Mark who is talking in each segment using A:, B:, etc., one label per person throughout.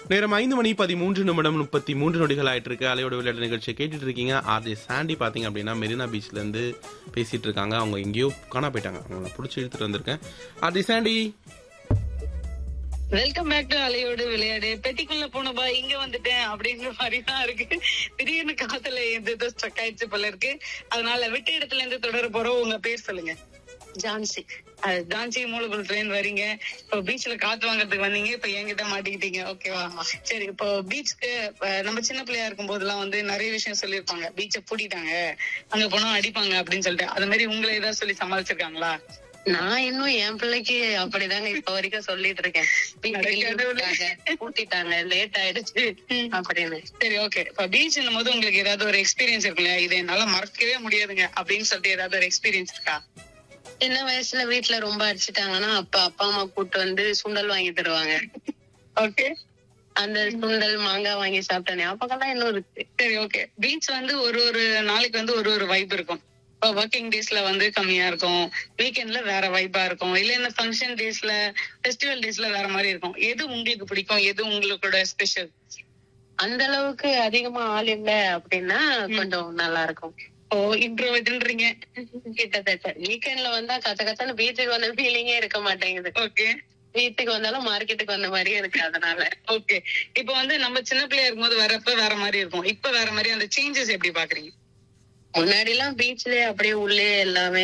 A: நேரம் ஐந்து மணி பதிமூன்று நிமிடம் முப்பத்தி மூன்று நொடிகள் ஆயிட்டு இருக்கு அலையோட விளையாட்டு நிகழ்ச்சியை கேட்டுட்டு இருக்கீங்க ஆர்ஜே சாண்டி பாத்தீங்க அப்படின்னா மெரினா பீச்ல இருந்து பேசிட்டு இருக்காங்க அவங்க எங்கேயோ காணா போயிட்டாங்க அவங்கள பிடிச்சி இழுத்துட்டு வந்திருக்கேன் RJ Sandy
B: welcome back to அலையோடு விளையாடு பெட்டிக்குள்ள போனபா இங்க வந்துட்டேன் அப்படிங்கிற மாதிரி தான் இருக்கு திடீர்னு காத்துல எந்த ஸ்ட்ரக் ஆயிடுச்சு போல இருக்கு அதனால விட்ட இடத்துல இருந்து தொடர போறோம் உங்க பேர் சொல்லுங்க ஜான்சி அஹ் ஜான்சி மூலகுள் ட்ரெயின் வரீங்க இப்போ பீச்ல காத்து வாங்குறதுக்கு வந்தீங்க இப்ப என்கிட்ட மாட்டிக்கிட்டீங்க ஓகேவா சரி இப்போ பீச்சுக்கு நம்ம சின்ன பிள்ளையா இருக்கும் போதெல்லாம் வந்து நிறைய விஷயம் சொல்லியிருப்பாங்க பீச்சை பூட்டிட்டாங்க அங்க போனா அடிப்பாங்க அப்படின்னு சொல்லிட்டு அது மாதிரி உங்களை ஏதாவது சொல்லி சமாளிச்சிருக்காங்களா
C: நான் இன்னும் என் பிள்ளைக்கு அப்படிதாங்க இப்ப வரைக்கும் சொல்லிட்டு இருக்கேன் வீட்டுக்கு leave விட்டாங்க, பூட்டிட்டாங்க லேட் ஆயிடுச்சு அப்படின்னு
B: சரி ஓகே இப்ப பீச் போது உங்களுக்கு ஏதாவது ஒரு எக்ஸ்பீரியன்ஸ் இருக்கும் இல்லையா இது என்னால மறக்கவே முடியாதுங்க அப்படின்னு சொல்லிட்டு ஏதாவது ஒரு எக்ஸ்பீரியன்ஸ் இருக்கா
C: சின்ன வயசுல வீட்டுல ரொம்ப அடிச்சிட்டாங்கன்னா அப்ப அப்பா அம்மா கூட்டு வந்து சுண்டல் வாங்கி தருவாங்க
B: ஓகே
C: அந்த சுண்டல் மாங்காய் வாங்கி சாப்பிட்ட ஞாபகம்லாம் இன்னும் இருக்கு
B: சரி ஓகே பீச் வந்து ஒரு ஒரு நாளைக்கு வந்து ஒரு ஒரு வைப் இருக்கும் இப்போ ஒர்க்கிங் டேஸ்ல வந்து கம்மியா இருக்கும் வீக்கெண்ட்ல வேற வைப்பா இருக்கும் இல்ல இந்த ஃபங்க்ஷன் டேஸ்ல ஃபெஸ்டிவல் டேஸ்ல வேற மாதிரி இருக்கும் எது உங்களுக்கு பிடிக்கும் எது உங்களோட ஸ்பெஷல்
C: அந்த அளவுக்கு அதிகமா ஆள் இல்ல அப்படின்னா கொஞ்சம் நல்லா இருக்கும்
B: ஓ இன்ட்ரோவர்ட்ன்றீங்க
C: கிட்டத்தட்ட வீக்கெண்ட்ல வந்தா கச்ச கச்சன்னு பீச்சுக்கு வந்த ஃபீலிங்கே இருக்க மாட்டேங்குது
B: ஓகே
C: வீட்டுக்கு வந்தாலும் மார்க்கெட்டுக்கு வந்த மாதிரியே இருக்கு அதனால
B: ஓகே இப்போ வந்து நம்ம சின்ன பிள்ளையா இருக்கும்போது வரப்ப வேற மாதிரி இருக்கும் இப்ப வேற மாதிரி அந்த சேஞ்சஸ் எப்படி பாக்குறீங்க
C: முன்னாடி எல்லாம் பீச்லயே அப்படியே உள்ளே எல்லாமே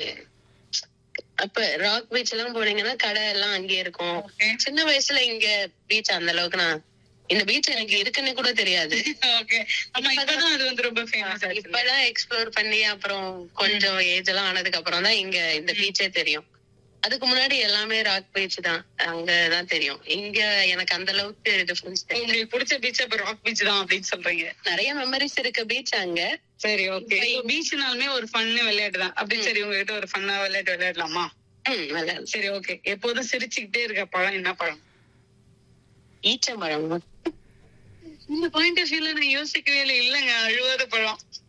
C: அப்ப ராக் பீச் எல்லாம் போனீங்கன்னா கடை எல்லாம் அங்கேயே இருக்கும்
B: Okay.
C: சின்ன வயசுல இங்க பீச் அந்த அளவுக்கு நான் இந்த பீச் எனக்கு இருக்குன்னு கூட தெரியாது
B: ஓகே ஆமா இப்பதான் அது வந்து ரொம்ப ஃபேமஸ் ஆயிடுச்சு
C: இப்பதான் எக்ஸ்ப்ளோர் பண்ணி அப்புறம் கொஞ்சம் ஏஜ் எல்லாம் ஆனதுக்கு அப்புறம் தான் இங்க இந்த பீச்சே தெரியும் அதுக்கு முன்னாடி எல்லாமே ராக் பீச் தான் அங்கதான் தெரியும் இங்க எனக்கு அந்த அளவுக்கு டிஃபரன்ஸ் தெரியும்
B: உங்களுக்கு பிடிச்ச பீச் அப்ப ராக் பீச் தான் அப்படின்னு சொல்றீங்க
C: நிறைய மெமரிஸ் இருக்க பீச் அங்க
B: சரி ஓகே பீச்னாலுமே ஒரு ஃபன்னு விளையாட்டு தான் அப்படி சரி உங்ககிட்ட ஒரு ஃபன்னா விளையாட்டு விளையாடலாமா
C: ம், விளையாடலாம்.
B: சரி ஓகே எப்போதும் சிரிச்சுக்கிட்டே இருக்க பழம் என்ன பழம்
C: ஈச்சம்பழம்
B: இந்த பாயிண்ட் ஆஃப் வியூல நான் யோசிக்கவே இல்லை இல்லங்க அழுவாத பழம்